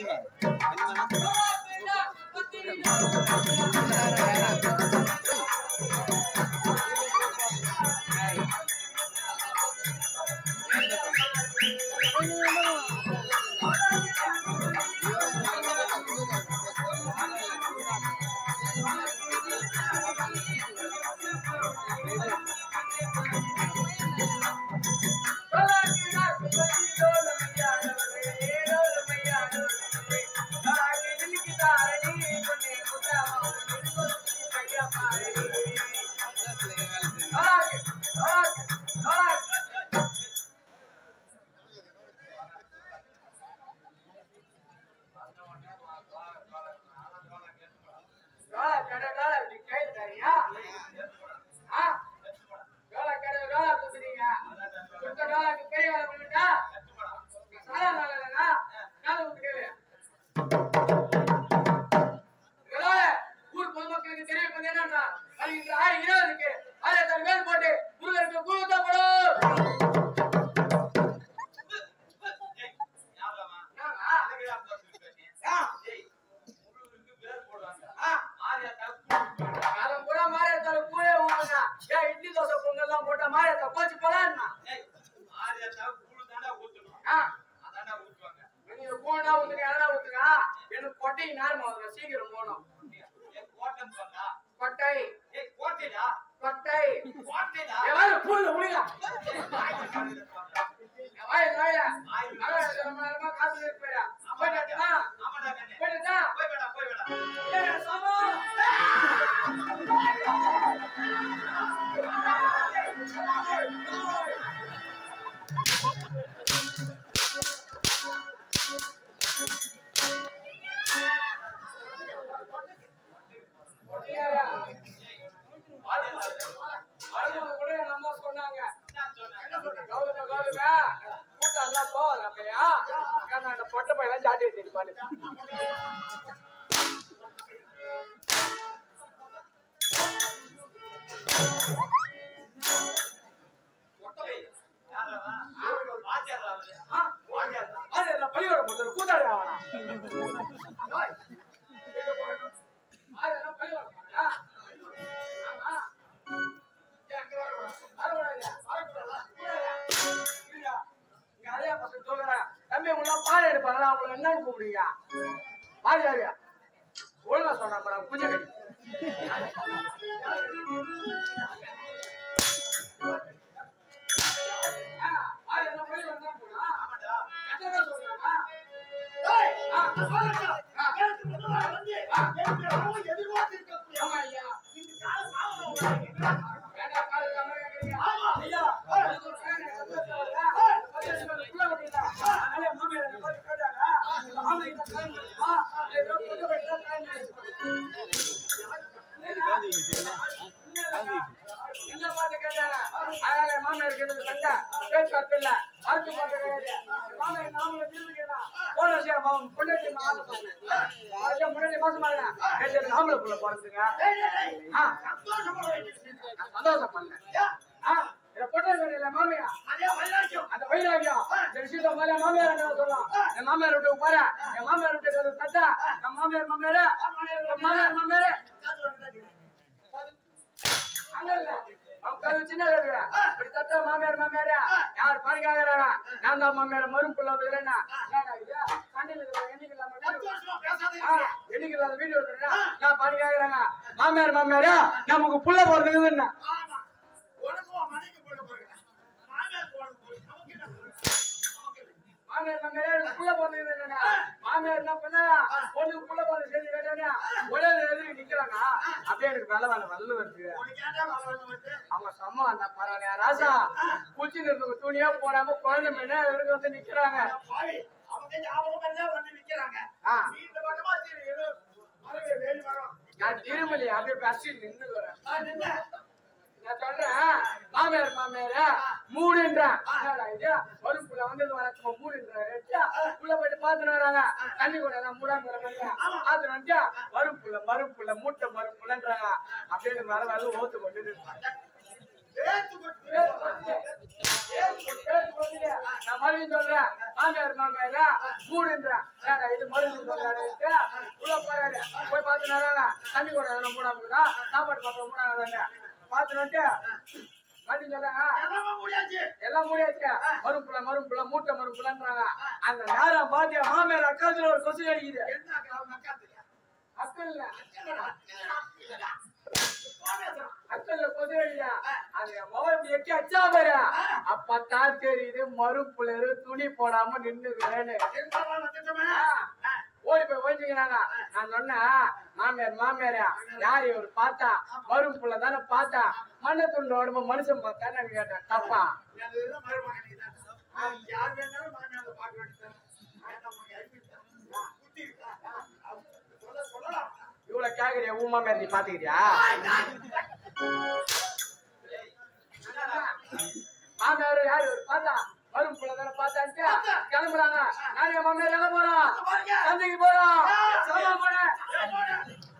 ஊர் பொதுமக்களுக்கு தெரியப்பது என்னன்னா வருகின்ற ஆறு இருபதுக்கு அதை தன் மேல் போட்டு முருகருக்கு கூத்தப்படும் காலம் கூட மாரியத்தால கூழே ஊத்துங்க ஏன் இட்லி தோசை பொங்கல்லாம் போட்டா மாரியத்தா கோச்சு போலான்னா ஆ, நீங்க கூழா ஊத்துங்க எதனா ஊத்துங்க எனக்கு கொட்டை நேரமா வந்துங்க சீக்கிரம் போகணும் கொட்டை கொட்டை எல்லாரும் புல்லு முடிங்க வாய வாய ரொம்ப நேரமா காத்து இருப்பேன் போயிட்டா போயிட்டா ஏ சாமோ அழுகுறது கூட எங்க அம்மா சொன்னாங்க கௌரவ கௌரவ கூட்டம் எல்லாம் போவாங்க அப்பையா ஏன்னா அந்த பொட்டை பையன் ஜாட்டி வச்சிருப்பாரு அது என்ன பள்ளியோட பொறுத்தவரை கூத்தாடி ஆவனா அது என்ன பள்ளியோட பொறுத்தவரை? ஆமா. ஏன் இங்க வரக்கூடாது? வரக்கூடாது. வரக்கூடாதா? இல்லையா? இங்க அதையா பசங்க சொல்லுறேன். தம்பி உங்களை பால் எடுப்பாங்களா அவங்கள என்னன்னு கூப்பிடுங்க பால் யாரு ஒழுங்கா சொன்னா மேடம் பூஜை கட்டி பால் என்ன போய் வந்தா போனா கட்டதான் சொல்றாங்க ஏய், ஆ, சொல்லுங்க. ஆ, ஆமா ஐயா வேண்டாம், பால் இருக்காம கேக்குறீங்க. ஐயா, அதுக்கு ஒரு ஃபேன் எனக்கு வந்து வருதா? அது எனக்கு உள்ள விட்டீங்களா? அதே மாமியார் என்னை பார்த்து கேட்டாங்க. இந்த மாமியார் கிட்ட ஃபேன் இருக்குமா? ஏதோ புது வீட்டுல ஃபேன் இருக்கு. என்ன பார்த்து கேட்டாங்க? அதனால என் மாமியார் கேட்டது சண்டை. பேச்சுவார்த்தை இல்ல. மறுத்து பார்த்து கிடையாது. மாமியார் நாமளும் திரும்பி கேட்டா. போன வருஷம் அவன் பொண்டாட்டி நான் ஆசை பண்ணேன். வருஷம் முன்னாடி மாசமா இருக்கேன். நேத்து எனக்கு ஆம்பளை புள்ள பிறந்துச்சுங்க. ஆ, நான் சந்தோஷம் பண்ணேன். ஆ, இதை பொண்டாட்டி இல்ல மாமியா அந்த வைராகியம் இந்த விஷயத்த முதல்ல மாமியார் என்ன சொல்லலாம் என் மாமியார் வீட்டுக்கு போறேன் என் மாமியார் வீட்டுக்கு தட்டா என் மாமியார் மாமியாரு என் மாமியார் மாமியாரு அங்க இல்ல. அவங்க கதவு சின்ன கதவு. இப்படி தட்டா மாமியார் மாமியாரு யார் பாருங்க ஆகுறாங்க நான் தான் மாமியார் மறுப்புள்ள வந்துக்கிறேன்னா என்னடா இது கண்ணில் இருக்கிற எண்ணிக்கை இல்லாம வீடு- ஆ, எண்ணிக்கை இல்லாத வீடியோ எடுக்கிறேன்னா நான் பாருங்க ஆகுறாங்க மாமியார் மாமியாரு நமக்கு புள்ள பிறந்ததுன்னா மாமியார் மாமியார் எனக்கு புள்ள பிறந்தது என்னன்னா மாமியார் என்ன பண்ணா பொண்ணுக்கு புள்ள பிறந்த செய்தி கேட்டானே உடனே எதிர்க்கு நிக்கிறாங்க அப்படியே எனக்கு வேலை வேலை வல்லு வருது அவங்க சம்மா அந்த பரவாயில்ல ராசா குச்சி நிறுத்த துணியா போடாம குழந்தை மேல எதிர்க்கு வந்து நிக்கிறாங்க ஆ, நான் திருமலி அப்படியே பசி நின்று வரேன் நான் சொல்றேன் மாமியார் மாமியார் மூணுன்றேன் என்னடா இது ஒரு புள்ள வந்தது வழக்கமா மூணுன்றாரு உள்ள போயிட்டு பாத்துட்டு வராங்க தண்ணி கூட நான் மூடாம வரமாங்க பாத்துட்டு வந்துட்டு மறுப்புள்ள மறுப்புள்ள மூட்டை மறுப்புள்ளன்றாங்க அப்படின்னு வர வர ஓத்து கொண்டு இருப்பாங்க பேத்து கொட்டு பேர் கொண்டு, பேர் கொண்டு, பேர் கொண்டு. நான் மறுபடியும் சொல்றேன் மாமியார் மாமியாரா மூடுன்றேன் ஏடா, இது மறுபடியும் சொல்றாரு உள்ள போறாரு போய் பார்த்து நேரம் தண்ணி கூட எதனா மூடாம சாப்பாடு பாத்திரம் மூடாங்க பார்த்துட்டு மறுபடியும் சொல்றாங்க எல்லாமே முடியாச்சு எல்லாம் முடியாச்சு மறுப்புல மறுப்புல மூட்டை மறுப்புலன்றாங்க அந்த நேரம் பாத்தியா மாமியார் அக்காத்துல ஒரு கொசு அடிக்குது என்ன அவங்க அக்கா தெரியா அக்கல் இல்ல இல்லடா, இல்லடா, இல்லடா. போனேன். அக்கல்ல கொசு அடிக்குது அது என் மகன் இப்படி எட்டி அச்சா பாரு அப்பதான் தெரியுது மறுப்புல துணி போடாம நின்னுக்கிறேன்னு இருந்தாலும் நான் திட்டமே. ஆ, ஓடி போய் ஓடிக்கிறாங்க நான் சொன்னேன் மாமியார் மாமியார் யார் இவர் பார்த்தா மறுப்புல தானே பார்த்தா மண்ணை துண்டு உடம்பு மனுஷன் பார்த்தா நான் கேட்டேன் தப்பா அது இதுதான் மருமகன் நீதான். ஆ, யார் வேணாலும் மாமியாரை பார்க்க வேண்டியதுதான். ஆனா, உனக்கு அறிவித்தா? புத்தி இருக்கா? சொல்ல சொல்லலாம். இவ்வளவு கேக்குறியா உன் மாமியார் நீ பாத்துக்கிறியா மாமியார் யாரு இவர் பார்த்தா வரும் புள்ள தானே பார்த்தான்ட்டு கிளம்புறாங்க நான் என் மாமியார் எங்க போறோம் பாருங்க. சந்தைக்கு போறோம் சாமான் போறேன் ஏய், போடா.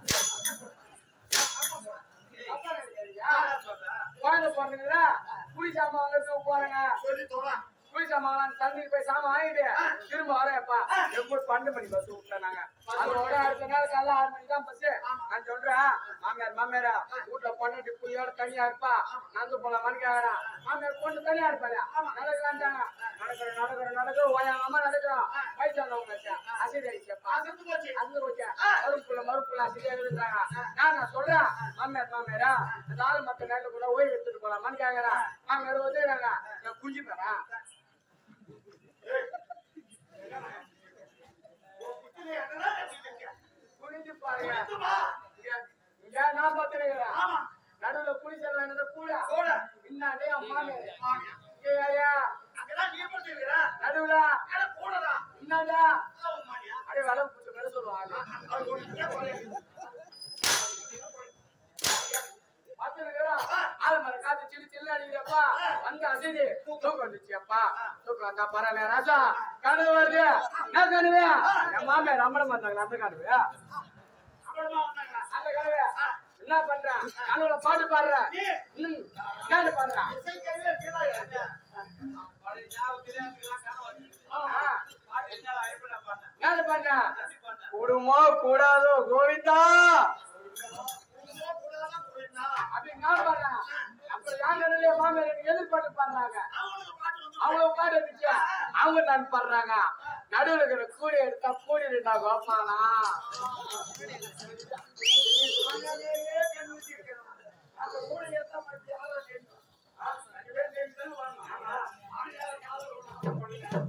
குழந்தை பிறந்துங்களா புளி சாமான் வாங்கறதுக்கு போறேங்க சொல்லி தொலை. புளி சாமான் வாங்கலாம் சந்தைக்கு போய் சாமான் வாங்கிட்டு திரும்ப வரேன்ப்பா எப்படி பன்னெண்டு மணி பஸ் விட்டேன் நாங்க அதோட அடுத்த நாள் காலைல ஆறு மணிக்கு தான் பஸ் நான் சொல்றேன் மாமியார் மாமியாரா வீட்டுல பொண்ணு புளியோட தனியா இருப்பா நடந்து போலாமான்னு கேக்குறேன் மாமியார் பொண்ணு தனியா இருப்பாரு நடக்கலான்ட்டாங்க நடக்கிற நடக்கிற நடக்கிற ஓயாம நடக்கிறோம் வயசானவங்க அசதி ஆயிடுச்சப்பா ஆ, செத்து போச்சு. அங்க வச்ச மறுப்புல மறுப்புல அசதியா இருந்தாங்க நான் நான் சொல்றேன் மாமியார் மாமியாரா இந்த ஆளு மத்த நேரத்துல கூட ஓய்வு எடுத்துட்டு போலாமான்னு கேக்குறேன் மாமியார் வந்துடுறாங்க நான் குஞ்சு போறேன் உன் புத்தியில என்னடா வச்சிருக்க? குனிஞ்சு பாருங்க சுத்தமா? இங்க- இங்க நான் பார்த்துருக்கிறேன் ஆமா. நடுவுல குளிச்சல் வேண்டது கூட கூட. பின்னாடி அம்மா மாமியார். ஏ ஐயா அங்கதான் நீ படுத்துக்கிற. நடுவுல அட, கூடடா. என்னடா அதான் உன் மாமியா. அப்படியே வளவு புட்டு மேல சொல்லுவாங்க அது ஒரு இதே போல. பார்த்துருக்கிறோம் ஆலமர காத்து சில்லு சில்லு அடிக்கிறப்பா வந்து அசதி தூக்கம் வந்துச்சு அப்பா தூக்கம் வந்தா பரவாயில்ல ராஜா கனவு வருது என்ன கனவு என் மாமியார் அம்மனம் வந்தாங்க அந்த கனவு அப்புறமா வந்தாங்க. அந்த கனவு என்ன பண்றேன் கனவுல பாட்டு பாடுறேன் நீ ம் கேட்டு பாடுறேன் இசைக்கருவியே இருக்கீங்களா? யாரு பண்ண கூடுமோ கூடாதோ கோவிந்தா கூடவா, கூடாதா, கூடாதா? அப்படி நான் பாடுறேன் அப்ப யாங்க மாமியார் எனக்கு எதிர்பார்த்து பாடுறாங்க அவங்களுக்கு பாட்டு வந்து அவங்க பாடு இருந்துச்சு அவங்க நான் பாடுறாங்க நடுவுல இருக்கிற கூடி எடுத்தா கூடி இருந்தா கோபாலா அந்த கூட ஏத்த மாதிரி யாரும் கேட்கணும். ஆ, ரெண்டு பேரும் சேர்ந்து தானே வரணும். ஆமா. ஆணியார் காதல் ஒண்ணு பண்ணுங்க.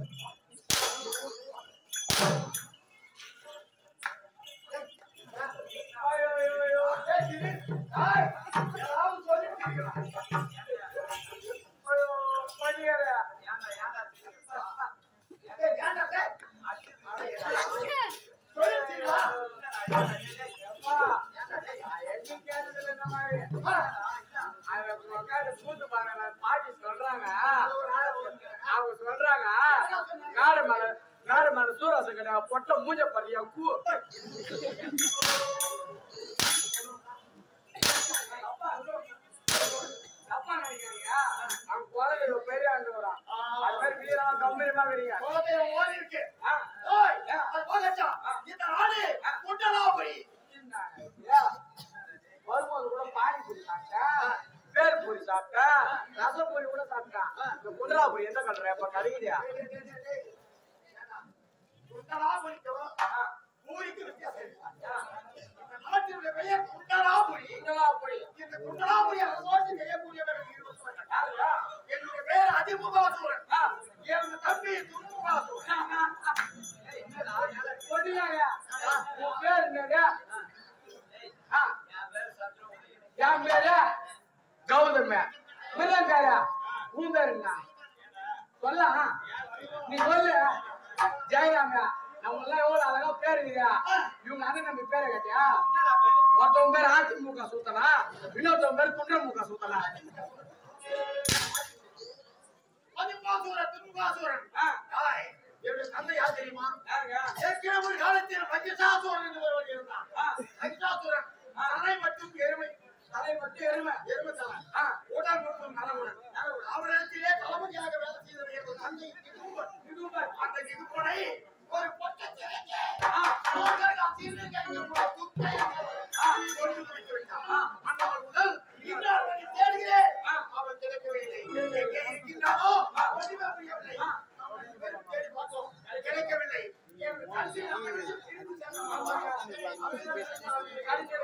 ஐயோ, ஐயோ, ஐயோ. ஏய், இது, ஏய், ஏதாவது சொல்லிட்டு இருக்கிறான். ஐயோ, பண்ணியாரு. ஏய், ஏன்டா, டேய்? சொல்லிருக்கீங்களா? அப்பா, நான் எங்க கேட்டதில்ல இந்த மாதிரி. அவன் உட்கார்ந்து கூத்து பாருங்க பாட்டி சொல்றாங்க அவங்க சொல்றாங்க காடு மேல காடு மேல சூராசம் கிடையாது பொட்ட மூஞ்ச பாரியா கூ தப்பா நினைக்கிறீங்க அவங்க குழந்தை பெரிய ஆண்டு வரான் அது மாதிரி வீரமா கம்பீரமா வரீங்க குழந்தை ஓடி இருக்கு. ஆ, ஓய், அது போதாச்சா? இந்த ஆடு முட்டலா போய். வரும்போது கூட பானிபூரி சாப்பிட்டேன் பேர் பூரி சாப்பிட்டேன் ரசப்பூரி கூட சாப்பிட்டேன் இந்த குண்டலா பூரி எந்த கட்டுற இப்ப கடையிலையா டேய், டேய், டேய், டேய். ஏண்டா, முட்டலா போய்க்கும். பூரிக்கு வித்தியாசம் இருக்கு. இந்த நாட்டினுடைய பெயர் குண்டலா பூரி. குண்டலா பூரி இந்த குண்டலா பூரியை ரசோட்டு செய்யக்கூடியவர் எனக்கு இருபது வருஷம். யாருடா? என்னுடைய பேர் அதிமுகவாசூரன். ஆ, எனது தம்பி துணுமுகாசூரன். சொல்லுங்க. உன் பேர் என்னது? ஆ, என் பேரு கௌதம மிருதங்காரா உன் பேர் என்ன சொல்ல நீ சொல்லு ஜெயராம நம்ம எல்லாம் எவ்வளவு அழகா பேர் இருக்குதா இவங்க அண்ணன் நம்பி பேரை கேட்டியா ஒருத்தவங்க பேர் அதிமுக சூத்தனா இன்னொருத்தவங்க பேர் குன்றமுக சூத்தனா அதிமுகவாசூரன், துணுமுகாசூரன். ஆ, ஆய், என்னுடைய தந்தை யார் தெரியுமா யாருங்க? ஏற்கனவே ஒரு காலத்தில் மகிஷாசூரன் என்று ஒருவர் இருந்தான் ஆ, மகிஷாசூரன் தலை மட்டும் எருமை தலை மட்டும் எருமை எருமை தலை ஆ, உடல் மட்டும் கிடைக்கவில்லை